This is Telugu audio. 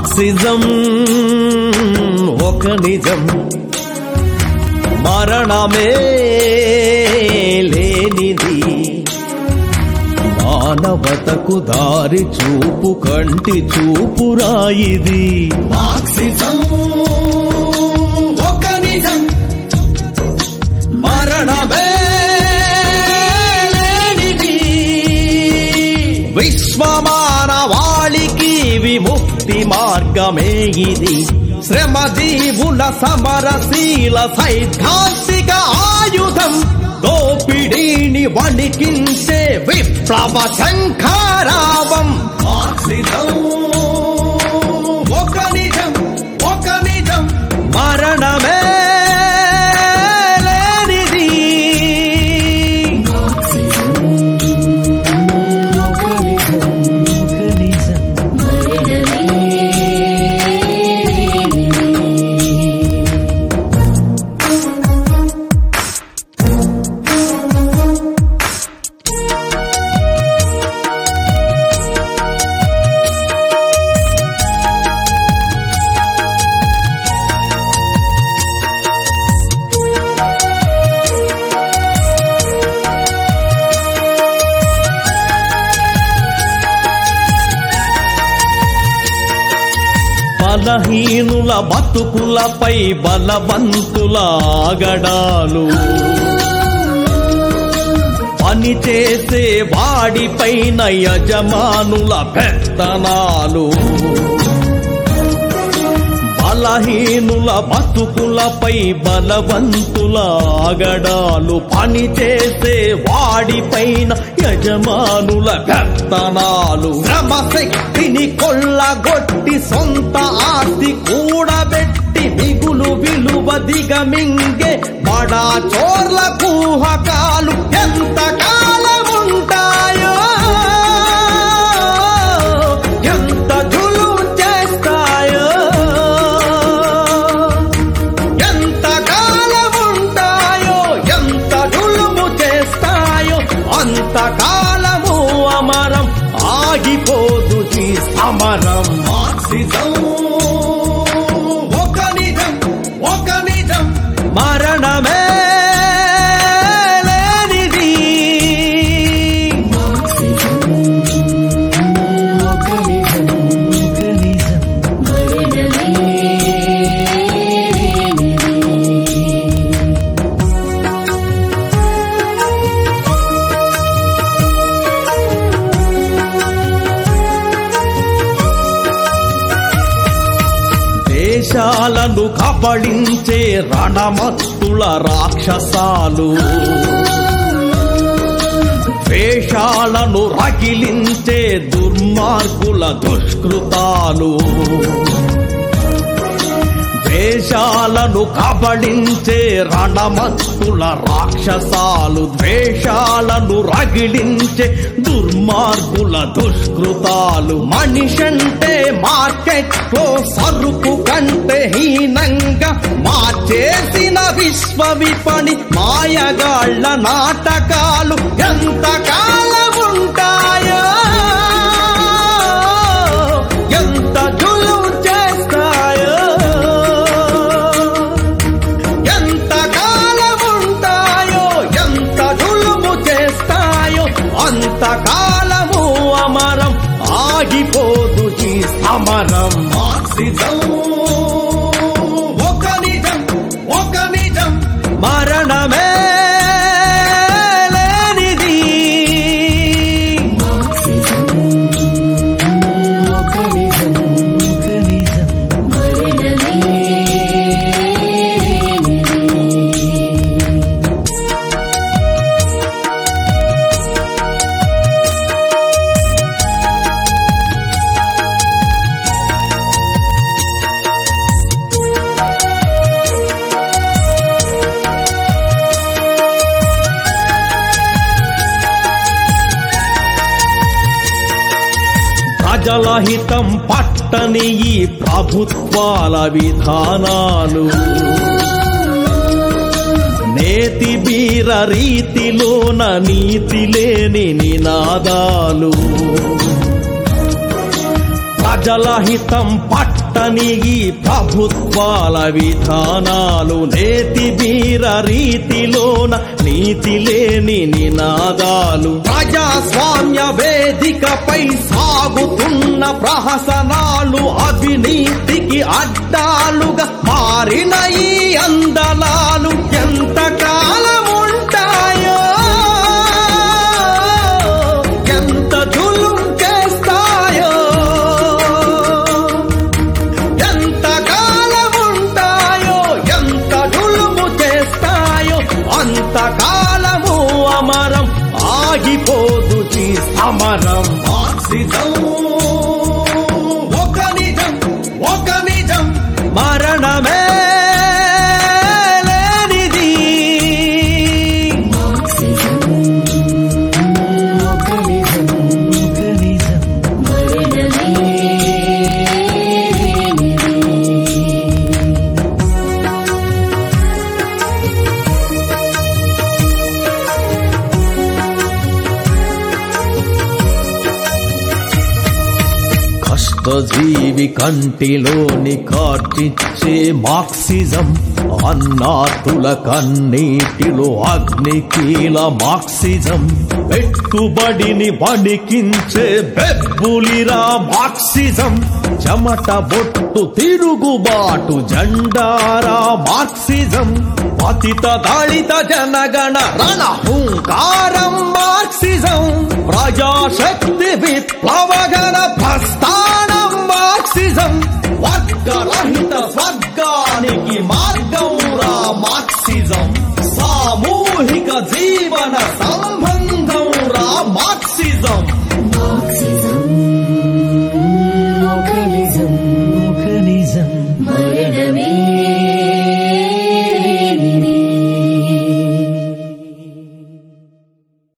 మార్క్సిజం ఒక నిజం మరణమే లేనిది మానవతకు దారి చూపు కంటి చూపు రాయిది మార్క్సిజం ఒక నిజం మరణమే లేనిది విశ్వమానవాళికి విముక్తి మార్గమే ఇది శ్రమజీవుల సమరశీల సైద్ధాంతిక ఆయుధం దోపిడీని వణికించే విప్లవ శంఖారావం మార్క్సిజం ఒక నిజం ఒక నిజం మరణమే లేనిది బలహీనుల బతుకులపై బలవంతుల ఆగడాలు పని చేసే వాడిపైన యజమానుల పెత్తనాలు బలహీనుల బతుకులపై బలవంతుల ఆగడాలు పని చేసే వాడిపైన యజమానుల పెత్తనాలు శ్రమశక్తిని కొల్లగొట్టి సొంత ఆస్తి కూడబెట్టి మిగులు విలువ దిగమింగే బడా చోర్ల కూహకాలు ఎంత కాలముంటాయో ఎంత జులుం చేస్తాయో ఎంత కాలముంటాయో ఎంత జులుము చేస్తాయో అంత కాలము అమరం ఆగిపోదు ఈ సమరం మార్క్సిజం ఒక నిజం ఒక నిజం మరణమే లేనిది దేశాలను కబళించే రణమత్తుల రాక్షసాలు వేషాలను రగిలించే దుర్మార్గుల దుష్కృతాలు దేశాలను కబళించే రణమత్తుల రాక్షసాలు ద్వేషాలను రగిలించే దుర్మార్గుల దుష్కృతాలు మనిషంటే మార్కెట్ లో సరుకు కంటే హీనంగా మార్చేసిన విశ్వ విపణి మాయగాళ్ల నాటకాలు ఎంత కాలం ఉంటాయో ఎంత జులుం చేస్తాయో ఎంత కాలం ఉంటాయో ఎంత జులుము చేస్తాయో అంత కాలము అమరం ఆగిపోదు ఈ సమరం మార్క్సిజం ఒక నిజం ఒక నిజం మరణమే లేనిది ప్రజల హితం పట్టని ఈ ప్రభుత్వాల విధానాలు నేతి బీర రీతిలోన నీతి లేని నినాదాలు ప్రజల హితం పట్టని ఈ ప్రభుత్వాల విధానాలు నేతి బీర రీతిలోన నీతి లేని నినాదాలు ప్రజాస్వామ్య వేదికపై సాగుతున్న ప్రహసనాలు అవినీతికి అడ్డాలుగా మారిన ఈ అందలాలు ఎంతకాలం ఉంటాయో ఎంత జులుం చేస్తాయో ఎంత కాలం ఉంటాయో ఎంత జులుము చేస్తాయో అంత కాలము అమరం ఆగిపోదు ఈ సమరం మార్క్సిజం ఒక నిజం ఒక నిజం మరణమే లేనిది కష్టజీవి కంటిలోని కాటిచ్చే మార్క్సిజం అన్నాతుల కన్నీటిలో అగ్నికీల మార్క్సిజం పెట్టుబడిని వణికించే బెబ్బులిరా మార్క్సిజం చెమట బొట్టు తిరుగుబాటు జెండారా మార్క్సిజం పతిత దళిత జనగణ రణ హుంకారం మార్క్సిజం ప్రజాశక్తి విప్లవగణ ప్రస్థానం మార్క్సిజం వర్గరహిత స్వర్గానికి మార్గం